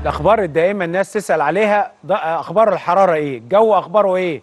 الاخبار الدائمه الناس تسال عليها ده اخبار الحراره ايه الجو اخباره ايه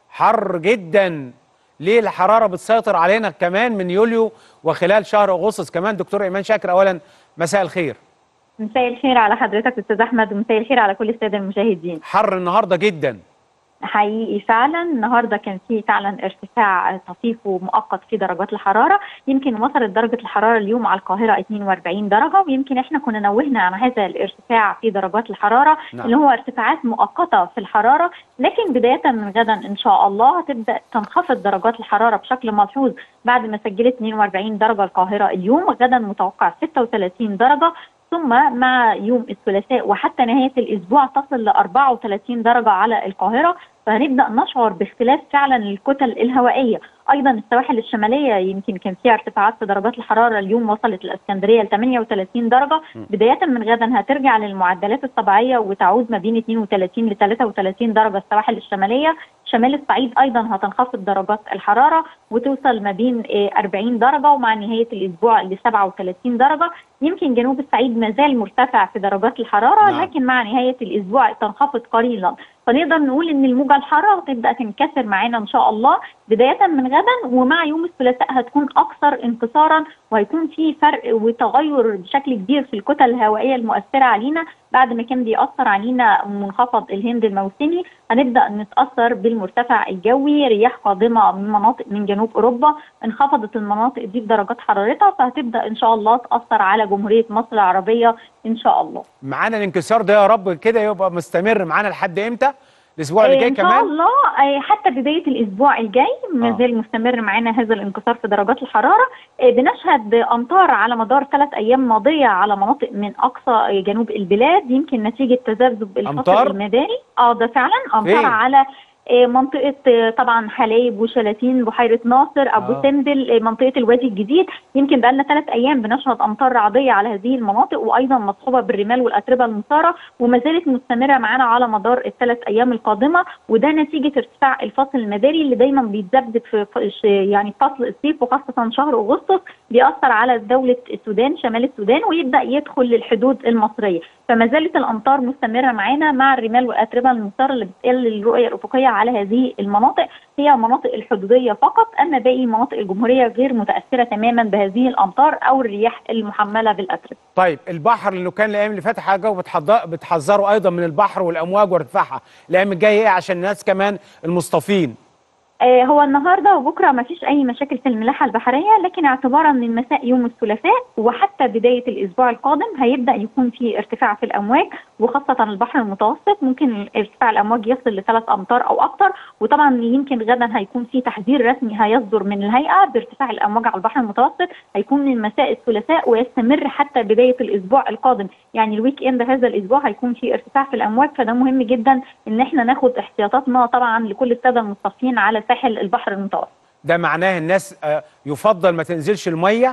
حر جدا ليه الحراره بتسيطر علينا كمان من يوليو وخلال شهر اغسطس كمان دكتور ايمان شاكر اولا مساء الخير مساء الخير على حضرتك استاذ احمد ومساء الخير على كل الساده المشاهدين حر النهارده جدا حقيقي فعلا النهارده كان في فعلا ارتفاع طفيف ومؤقت في درجات الحراره يمكن وصلت درجه الحراره اليوم على القاهره 42 درجه ويمكن احنا كنا نوهنا عن هذا الارتفاع في درجات الحراره نعم. اللي هو ارتفاعات مؤقته في الحراره لكن بدايه من غدا ان شاء الله هتبدا تنخفض درجات الحراره بشكل ملحوظ بعد ما سجلت 42 درجه القاهره اليوم غدا متوقع 36 درجه ثم مع يوم الثلاثاء وحتى نهايه الاسبوع تصل ل 34 درجه على القاهره فهنبدا نشعر باختلاف فعلا الكتل الهوائيه ايضا السواحل الشماليه يمكن كان فيها ارتفاعات في درجات الحراره اليوم وصلت الاسكندريه ل 38 درجه بدايه من غدا هترجع للمعدلات الطبيعيه وتعود ما بين 32 ل 33 درجه السواحل الشماليه شمال الصعيد ايضا هتنخفض درجات الحراره وتوصل ما بين آه، 40 درجه ومع نهايه الاسبوع ل 37 درجه يمكن جنوب الصعيد ما زال مرتفع في درجات الحراره نعم. لكن مع نهايه الاسبوع تنخفض قليلا فنقدر نقول ان الموجه الحاره تبدا تنكسر معانا ان شاء الله بدايه من غدا ومع يوم الثلاثاء هتكون اكثر انتصارا وهيكون في فرق وتغير بشكل كبير في الكتل الهوائيه المؤثره علينا بعد ما كان بيأثر علينا منخفض الهند الموسمي هنبدا نتاثر بالمرتفع الجوي رياح قادمه من مناطق من جنوب اوروبا انخفضت المناطق دي بدرجات حرارتها فهتبدا ان شاء الله تاثر على جمهوريه مصر العربيه ان شاء الله معانا الانكسار ده يا رب كده يبقى مستمر معانا لحد امتى الاسبوع اللي جاي ان شاء كمان الله آه، حتى بدايه الاسبوع الجاي ما آه. زال مستمر معانا هذا الانكسار في درجات الحراره آه، بنشهد امطار على مدار ثلاث ايام ماضيه على مناطق من اقصى آه، جنوب البلاد يمكن نتيجه تذبذب الفصل أمطار؟ المداري اه ده فعلا امطار فين؟ على آه، منطقة آه، طبعا حلايب وشلاتين بحيرة ناصر أبو آه. سمبل آه، منطقة الوادي الجديد يمكن بقالنا ثلاث أيام بنشهد أمطار رعدية على هذه المناطق وأيضا مصحوبة بالرمال والأتربة المثارة وما زالت مستمرة معانا على مدار الثلاث أيام القادمة وده نتيجة ارتفاع الفصل المداري اللي دايما بيتذبذب في في- ش- يعني فصل الصيف وخاصة شهر أغسطس بيأثر على دولة السودان شمال السودان ويبدأ يدخل للحدود المصرية فما زالت الأمطار مستمرة معانا مع الرمال والأتربة المثارة اللي بتقل الرؤية الأفقية على هذه المناطق هي المناطق الحدودية فقط أما باقي مناطق الجمهورية غير متأثرة تماما بهذه الأمطار أو الرياح المحملة بالأتربة طيب البحر اللي كان الايام اللي فاتت حاجه وبتحض- بتحذروا ايضا من البحر والامواج وارتفاعها الايام الجايه ايه عشان الناس كمان المصطفين آه، هو النهارده وبكره ما فيش اي مشاكل في الملاحه البحريه لكن اعتبارا من مساء يوم الثلاثاء وحتى بدايه الاسبوع القادم هيبدا يكون في ارتفاع في الامواج وخاصه البحر المتوسط ممكن ارتفاع الامواج يصل لثلاث امتار او اكثر وطبعا يمكن غدا هيكون في تحذير رسمي هيصدر من الهيئه بارتفاع الامواج على البحر المتوسط هيكون من مساء الثلاثاء ويستمر حتى بدايه الاسبوع القادم يعني الويك اند هذا الاسبوع هيكون في ارتفاع في الامواج فده مهم جدا ان احنا ناخد احتياطاتنا طبعا لكل الساده المصطفين على ساحل البحر المتوسط ده معناه الناس آه، يفضل ما تنزلش الميه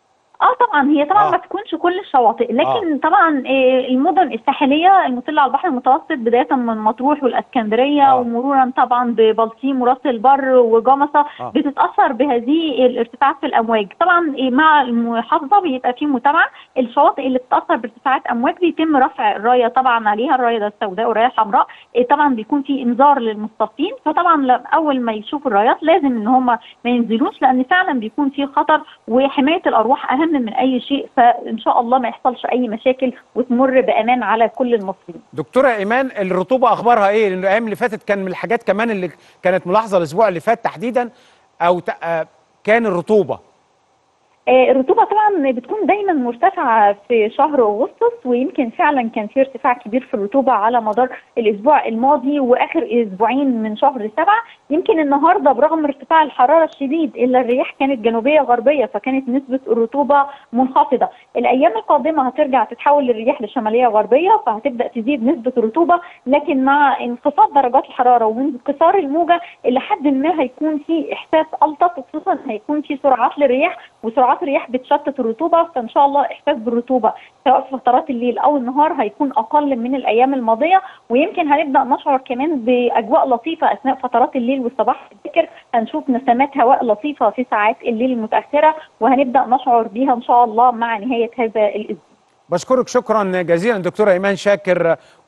اه طبعا هي طبعا آه. ما تكونش كل الشواطئ لكن طبعا آه، المدن الساحليه المطله على البحر المتوسط بدايه من مطروح والاسكندريه آه. ومرورا طبعا ببلطيم وراس البر وجمصه آه. بتتاثر بهذه الارتفاعات في الامواج طبعا آه، مع المحافظه بيبقى في متابعه الشواطئ اللي بتتاثر بارتفاعات امواج بيتم رفع الرايه طبعا عليها الرايه ده السوداء والرايه الحمراء آه، طبعا بيكون في انذار للمصطفين فطبعا ل- اول ما يشوفوا الرايات لازم ان هم ما ينزلوش لان فعلا بيكون في خطر وحمايه الارواح اهم من اي شيء فان شاء الله ما يحصلش اي مشاكل وتمر بامان على كل المصريين. دكتوره ايمان الرطوبه اخبارها ايه لان الايام اللي فاتت كان من الحاجات كمان اللي كانت ملاحظه الاسبوع اللي فات تحديدا او ت- آه، كان الرطوبه آه، الرطوبة طبعا بتكون دايما مرتفعة في شهر أغسطس ويمكن فعلا كان في ارتفاع كبير في الرطوبة على مدار الأسبوع الماضي وآخر أسبوعين من شهر سبعة يمكن النهاردة برغم ارتفاع الحرارة الشديد إلا الرياح كانت جنوبية غربية فكانت نسبة الرطوبة منخفضة الأيام القادمة هترجع تتحول الرياح لشمالية غربية فهتبدأ تزيد نسبة الرطوبة لكن مع انخفاض درجات الحرارة وانكسار الموجة إلى حد ما هيكون في إحساس ألطف خصوصا هيكون في سرعات للرياح وسرعات الرياح بتشتت الرطوبه فان شاء الله احساس بالرطوبه سواء في فترات الليل او النهار هيكون اقل من الايام الماضيه ويمكن هنبدا نشعر كمان باجواء لطيفه اثناء فترات الليل والصباح الباكر هنشوف نسمات هواء لطيفه في ساعات الليل المتاخره وهنبدا نشعر بيها ان شاء الله مع نهايه هذا الاسبوع بشكرك شكرا جزيلا دكتوره ايمان شاكر